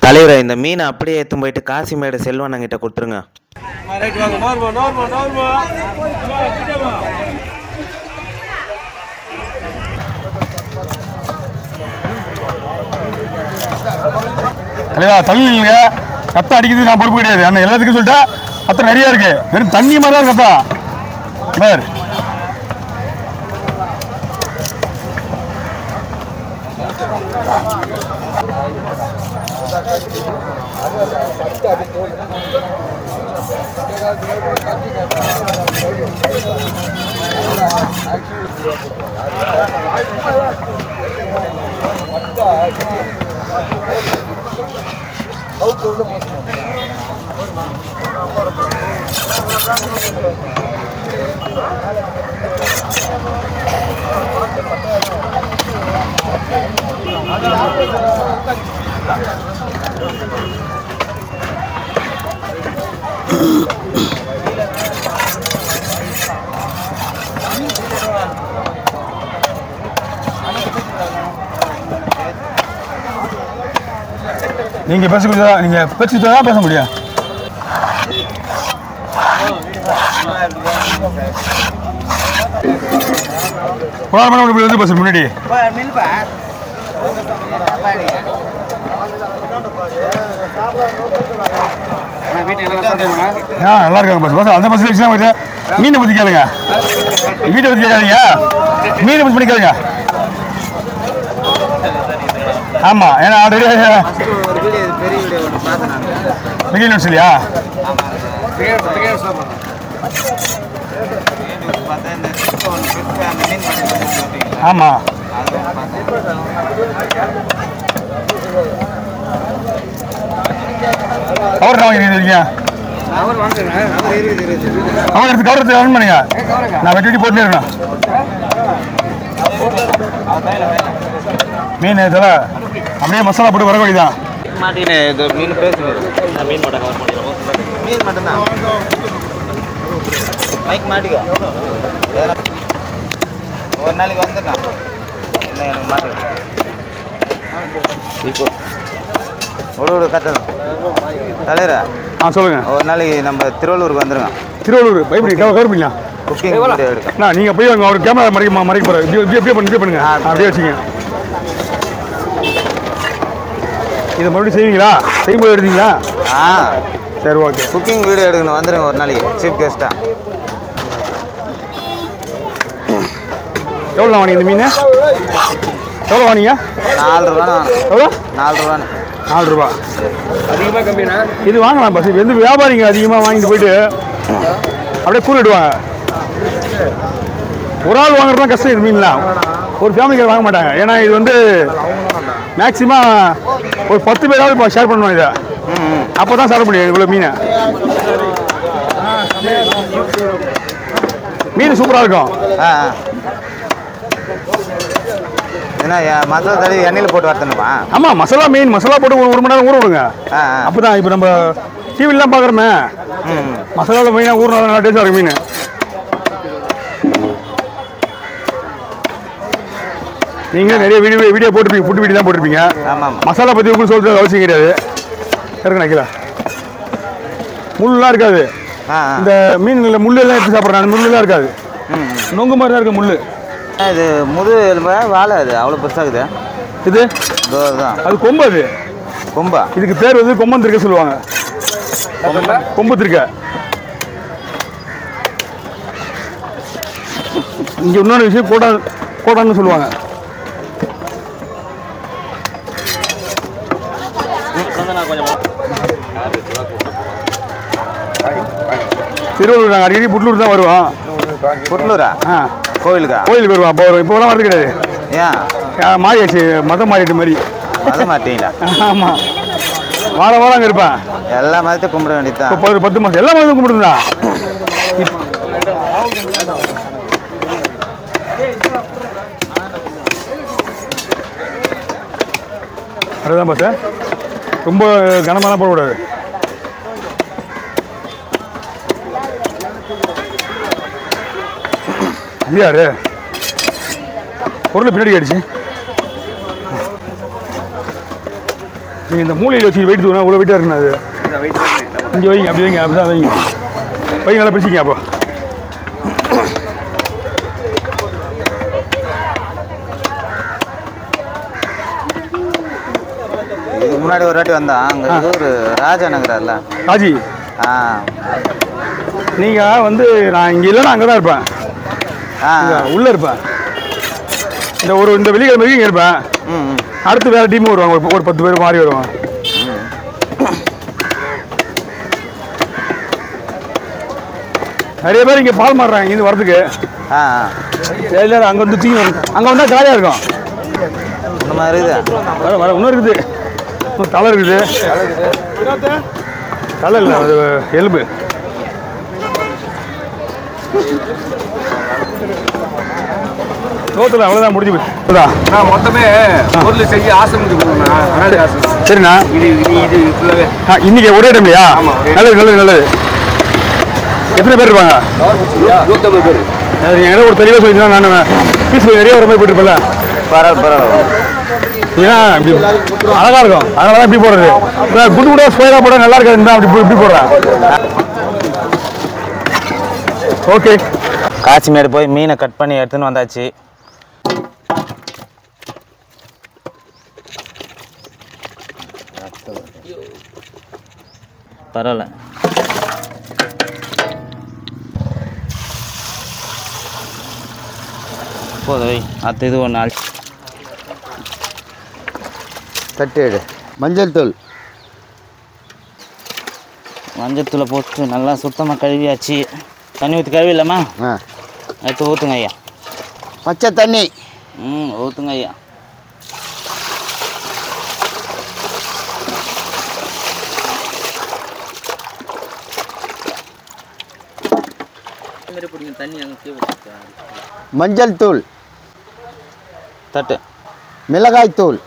தலைவரை இந்த மீனை அப்படியே எடுத்து போயிட்டு காசிமேடு செல்வண்ணங்கிட்ட கொடுத்துருங்க தலைவா தள்ளி இல்லைங்க ரத்தம் அடிக்கிறது நான் பொறுப்பு கிடையாது ஆனால் எல்லாத்துக்கும் சொல்லிட்டா ரத்தம் நிறைய இருக்கு வெறும் தண்ணி மாதிரி தான் இருக்கு ரத்தம் பார் நீங்கள் பேச கொடுத்தா நீங்கள் பேச்சு கொடுத்தா தான் பேச முடியும் ஒரு ஆறு மணி நேரம் வந்து பேச முன்னாடி ஆ நல்லா இருக்காங்க பஸ் பஸ் அந்த பஸ்ஸில் வச்சு தான் மீனை பற்றி கேளுங்க வீட்டை பற்றி கேட்காதீங்க மீனை பற்றி பண்ணி கேளுங்க ஆமாம் ஏன்னா ஆல்ரெடி ஒரு வீடியோ பெரிய வீடியோ ஒன்று பார்த்தேன் நான் மிகில் இல்லையா பார்த்தேன் இந்த சிப்பை ஒன்று பிரித்து அந்த மீன் மட்டும் சொல்லிட்டீங்களா ஆமாம் அதை பார்த்தேன் கவர் நான் வாங்கி இருக்கீங்க அவர் வாங்குங்க அவர் இருக்குது இருக்குது கவர் எடுத்து கவர் எடுத்து ரன் பண்ணுங்க நான் வெட்டி வெட்டி போட்டுட்டே இருக்கேன் மீன் இதில் அப்படியே மசாலா போட்டு வர வேண்டியதான் மாட்டினே இது மீன் பேசுங்க மீன் மட்டும் கவர் பண்ணிடுவோம் மீன் மட்டும்தான் மைக் மாட்டிக்கோ எதனா- ஒரு நாளைக்கு வந்துடலாம் இல்லை எனக்கு மாட்டு இப்போ ஒரு ஒரு கட்டணும் தலைவரா ஆ சொல்லுங்கள் ஒரு நாளைக்கு நம்ம திருவள்ளூருக்கு வந்துருங்க திருவள்ளூர் பயப்படி கவர் கவர் பண்ணிக்கலாம் குக்கிங் வீடியோ எடுக்க அண்ணா நீங்கள் போய் அங்கே அவர் கேமரா மறைக்க மறைக்க போகிற இப்படி இப்படி அப்படியே பண்ணி இப்படியே பண்ணுங்க ஆ, அப்படியே வச்சுங்க இதை மறுபடியும் செய்வீங்களா செய்யும்போது எடுத்தீங்களா ஆ சரி ஓகே குக்கிங் வீடியோ எடுக்கணும் வந்துருங்க ஒரு நாளைக்கு சீஃப் கெஸ்ட்டாக எவ்வளோ வாங்கினீங்க இந்த மீன் எவ்வளோ வாங்கினீங்க நாலு ரூபான்னு எவ்வளோ நாலு ரூபான்னு நாலு ரூபா அதிகமாக கம்மியா இது வாங்கலாம் பஸ் இது வந்து வியாபாரிங்க அதிகமாக வாங்கிட்டு போயிட்டு அப்படியே கூறிடுவாங்க ஒரு ஆள் வாங்குறதுலாம் கஷ்டம் இது மீன்லாம் ஒரு ஃபேமிலிக்கு வாங்க மாட்டாங்க ஏன்னா இது வந்து மேக்ஸிமம் ஒரு பத்து பேராவது ஷேர் பண்ணுவோம் இதை அப்போ தான் சாப்பிட முடியும் இவ்வளோ மீனை மீன் சூப்பராக இருக்கும் ஆ ஆ. என்ன எ- மசாலா தடவி எண்ணெயில் போட்டு வறுத்தணுமா ஆமாம் மசாலா மீன் மசாலா போட்டு ஒரு ஒரு மணி நேரம் ஊற விடுங்க ஆ ஆ அப்போ தான் இப்போ நம்ம டிவிலாம் பார்க்குறோமே ம் மசாலாவில் மெயினாக ஊறினா நல்லா டேஸ்ட்டாக இருக்கும் மீன் நீங்கள் நிறைய வீடியோ வீடியோ போட்டுருப்பீங்க ஃபுட் வீடியோ தான் போட்டிருப்பீங்க ஆமாம் மசாலா பற்றி உங்களுக்கு சொல்கிறது அவசியம் கிடையாது இருக்கு நினைக்கல முள்ளெலாம் இருக்காது ஆ ஆ இந்த மீன்களில் முள்ளெல்லாம் எடுத்து சாப்பிட்றாங்க முள்ளெல்லாம் இருக்காது ம் ம். நொங்கு மாதிரி தான் இருக்கும் முள் இது முது எலும்பா வாழை அது அவ்வளோ பெருசாகுது இது இதோ தான் அது கொம்பு அது கொம்பா இதுக்கு பேர் வந்து கொம்பந்திருக்க சொல்லுவாங்க கொம்பத்திருக்க இங்க இன்னொரு விஷயம் கோடா கோடான்னு சொல்லுவாங்க திருவள்ளூர் நாங்கள் அடிக்கடி புட்லூர் தான் வருவோம் புட்லூரா ஆ கோவிலுக்கா கோயிலுக்கு வருவோம் அப்போ வரும் இப்போலாம் வரது கிடையாது ஏன் ஆ, மாறியாச்சு மதம் மாறிட்டு மாதிரி மத மாட்டீங்களா ஆமாம் வாரம் வாரம் அங்கே இருப்பேன் எல்லா மதத்தையும் கும்பிட வேண்டியதுதான் இப்போ பத்து பத்து மாதம் எல்லா மாதம் கும்பிடுதா அதுதான் பார்த்தேன் ரொம்ப கனமாலாம் போடக்கூடாது இது யாரு பொருள் பின்னாடி ஆயிடுச்சு நீங்கள் இந்த மூலையில் வச்சு வெயிட் தூணும் இவ்வளோ வெயிட்டாக இருக்குண்ணா அது இங்கே வைங்க அப்படி வைங்க அப்படி தான் வைங்க வைங்க நல்லா பிடிச்சிங்க அப்போ இதுக்கு முன்னாடி ஒரு வாட்டி வந்தான் அங்கே ஒரு ராஜா நகரம்ல ராஜி ஆ நீங்கள் வந்து நான் இங்கே இல்லைன்னா அங்கே தான் இருப்பேன் ஆ இங்க உள்ளே இருப்பேன் இந்த ஒரு இந்த வெள்ளிக்கிழமை வரைக்கும் இங்கே இருப்பேன் ம் ம் அடுத்து வேறு டீமும் வருவாங்க ஒரு- ஒரு பத்து பேர் மாறி வருவாங்க நிறைய பேர் இங்கே பால் மாறுறாங்க இங்கேருந்து வரதுக்கு ஆ ஆ எல்லாரும் அங்கே வந்து தூக்கி வரும் அங்கே வந்தால் ஜாலியாக இருக்கும் இந்த மாதிரி இருக்குது வர வர இன்னும் இருக்குது இன்னும் தலை இருக்குது தலை இல்லை அது எலும்பு சோத்துல அவ்வளோதான் முடிஞ்சு போச்சு அதான். நான் மொத்தமே பொருள் செஞ்சு ஆசிரமத்துக்கு போகணும்ண்ணா அனாதை ஆசிரமம் சரிண்ணா இது இது இது ஃபுல்லாகவே ஆ, இன்னைக்கு ஒரே டைம்லையா ஆமா, ஒரே நல்லது நல்லது நல்லது எத்தனை பேர் இருப்பாங்க நூற்றம்பது பேர் அது நீங்க ஏதோ ஒரு தெளிவாக சொல்லிச்சுன்னா நான் பீஸ் நிறைய வர மாதிரி போயிட்டுருப்பல பரவாயில்ல பரவாயில்ல ஏன்னா இப்படி அழகா இருக்கும் அதனால தான் இப்படி போடுறது இப்போ குண்டு குண்டா ஸ்கொயராக போட நல்லா இருக்காது தான் அப்படி இப்படி போடுறேன் ஓகே காசிமேடு போய் மீனை கட் பண்ணி எடுத்துன்னு வந்தாச்சு பரவாயில்ல போதும் வை அடுத்த இது ஒன்று அழிச்சு தட்டு எடு மஞ்சள் தூள் மஞ்சத்தூளை போட்டு நல்லா சுத்தமாக கழுவியாச்சு தண்ணி ஊற்றி கழுவிடலாமா ஆ எடுத்து ஊற்றுங்க ஐயா பச்சை தண்ணி ம் ஊற்றுங்க ஐயா தண்ணி அங்கே மஞ்சள் தூள் தட்டு மிளகாய் தூள்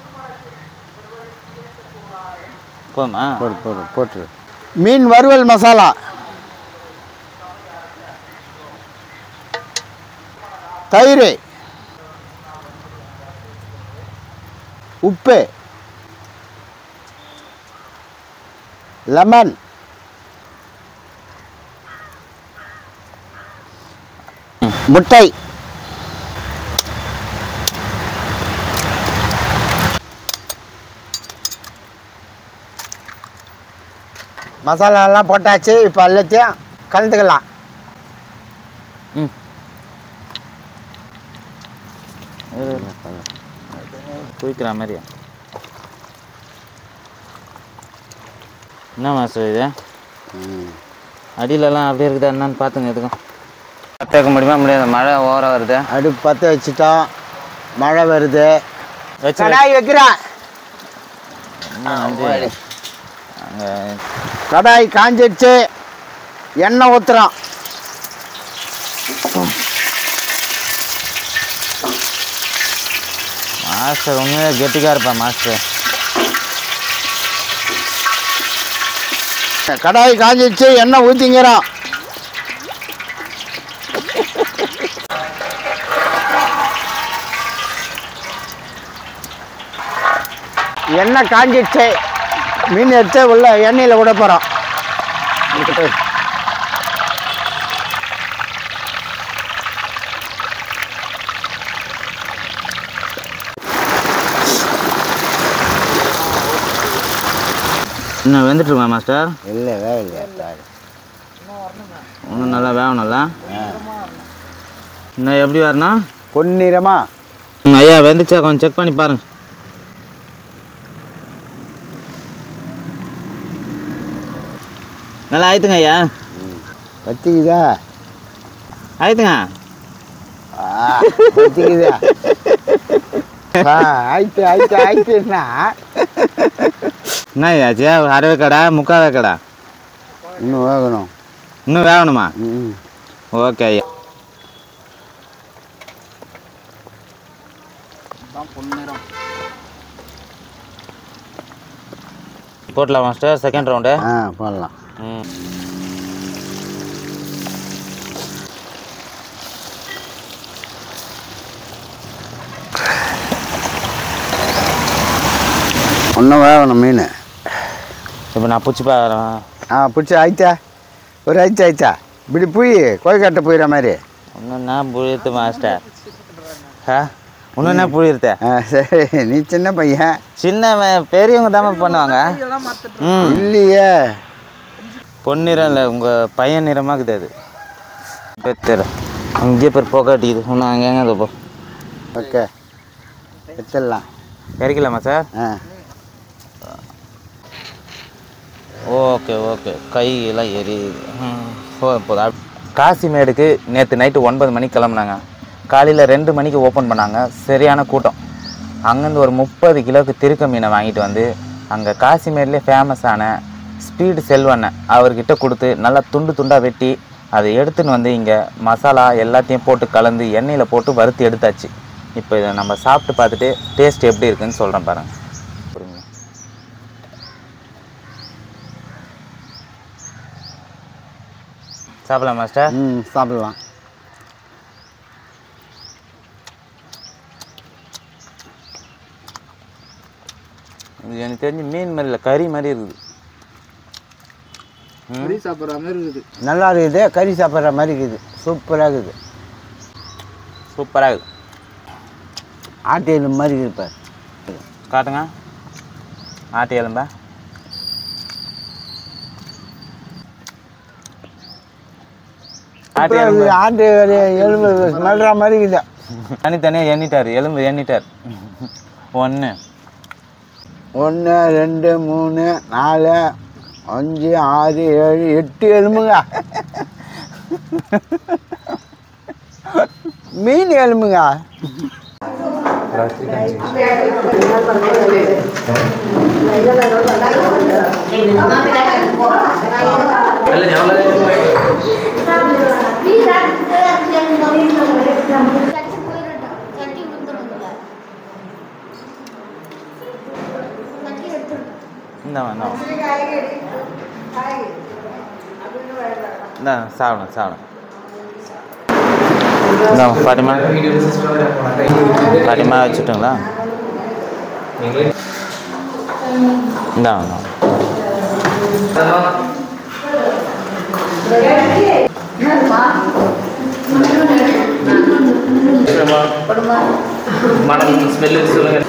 போதுமா போடு போடு போட்டு மீன் வறுவல் மசாலா தயிர் உப்பு லெமன் முட்டை மசாலாலாம் போட்டாச்சு இப்போ எல்லாத்தையும் கலந்துக்கலாம் குளிக்கிற மாதிரியா என்ன மாஸ்டர் இது அடியிலலாம் அப்படியே இருக்குதா என்னன்னு பார்த்துங்க எதுக்கும் பார்த்துக்க முடியுமா முடியாது மழை ஓரம் வருது அடுப்பு பற்ற வச்சுட்டோம் மழை வருது வச்சு கடாய் வைக்கிறேன் அங்கே கடாய் காஞ்சிடுச்சு எண்ணெய் ஊற்றுறோம் மாஸ்டர் உண்மையாக கெட்டிக்காக இருப்பேன் மாஸ்டர் கடாய் காஞ்சிடுச்சு எண்ணெய் ஊற்றிங்கிறோம் எண்ணெய் காஞ்சிடுச்சு மீன் எடுத்து உள்ள எண்ணெயில் விட போகிறோம் இன்னும் வெந்துட்டுருமா மாஸ்டர் இல்லை வேலை இன்னும் நல்லா வேகணும்ல இன்னும் எப்படி வரணும் பொன்னிறமா ம், ஐயா வெந்துச்சா கொஞ்சம் செக் பண்ணி பாருங்க நல்லா ஆயிட்டுங்க ஐயா பத்திக்குதா ஆயிட்டுங்க பத்திக்குதா ஆயிட்டு ஆயிட்டு ஆயிட்டுன்னா என்ன ஐயாச்சு அரை கடை முக்கால் கடை இன்னும் வேகணும் இன்னும் வேகணுமா ம் ஓகே ஐயா போட்டலாம் மாஸ்டர் செகண்ட் ரவுண்டு ஆ போடலாம் ம் ஒன்றும் வேகணும் மீன் இப்போ நான் பிடிச்சி பார்க்குறேன் ஆ பிடிச்சி ஆயிச்சா ஒரு ஆயிடுச்சு ஆயிடுச்சா இப்படி போய் கோயக்காட்டை போயிடுற மாதிரி ஒன்றுன்னா புரியுது மாஸ்டர் ஆ ஒன்றுன்னா புரியுது ஆ சரி நீ சின்ன பையன் சின்ன பெரியவங்க தான் பண்ணுவாங்க ம் இல்லையே பொன்னிறம் இல்லை உங்கள் பையன் நிறமாக இருக்குது அது பெத்தர் அங்கேயே பேர் புகாட்டிக்குது ஒன்றும் அங்கேங்க அது போ ஓகே எடுத்துடலாம் இறக்கலாமா சார் ஆ ஓகே ஓகே கையெல்லாம் எரியுது ம், போதும் போதும் அப்~ காசிமேடுக்கு நேற்று நைட்டு ஒன்பது மணிக்கு கிளம்புனாங்க காலையில் ரெண்டு மணிக்கு ஓப்பன் பண்ணாங்க சரியான கூட்டம் அங்கேருந்து ஒரு முப்பது கிலோவுக்கு திருக்க மீனை வாங்கிட்டு வந்து அங்கே காசிமேட்லேயே ஃபேமஸான ஸ்பீடு செல்வண்ணன் அவர்கிட்ட கொடுத்து நல்லா துண்டு துண்டாக வெட்டி அதை எடுத்துன்னு வந்து இங்கே மசாலா எல்லாத்தையும் போட்டு கலந்து எண்ணெயில் போட்டு வறுத்து எடுத்தாச்சு இப்போ இதை நம்ம சாப்பிட்டு பார்த்துட்டு டேஸ்ட் எப்படி இருக்குன்னு சொல்கிறேன் பாருங்க புரியுங்க சாப்பிடலாம் மாஸ்டர் ம் சாப்பிடலாம் இது எனக்கு தெரிஞ்சு மீன் மாதிரி இல்லை கறி மாதிரி இருக்குது கறி சாப்பிட்ற மாதிரி இருக்குது நல்லா இருக்குது கறி சாப்பிட்ற மாதிரி இருக்குது சூப்பராக இருக்குது சூப்பராக இருக்குது ஆட்டு எலும்பு மாதிரி இருக்குது பாரு காட்டுங்க ஆட்டு எலும்பா ஆட்டு சூப்பரா எலும்பு இருக்குது. ஆட்டு எலும்பு ஸ்மெல்ற மாதிரி இருக்குது தனித்தனியாக எண்ணிட்டார் எலும்பு எண்ணிட்டார் ஒன்று ஒன்று ரெண்டு மூணு நாலு அஞ்சு ஆறு ஏழு எட்டு எலும்புங்க மீன் எலும்புங்க இந்த இந்த இந்த சாப்பிடும் சாப்பிடும் இந்த பாட்டிமா பாட்டிமா வச்சுட்டுங்களா இந்தா இந்தா. மனம் ஸ்மெல்லு சொல்லுங்க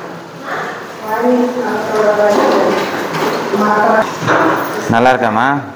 நல்லா இருக்காம்மா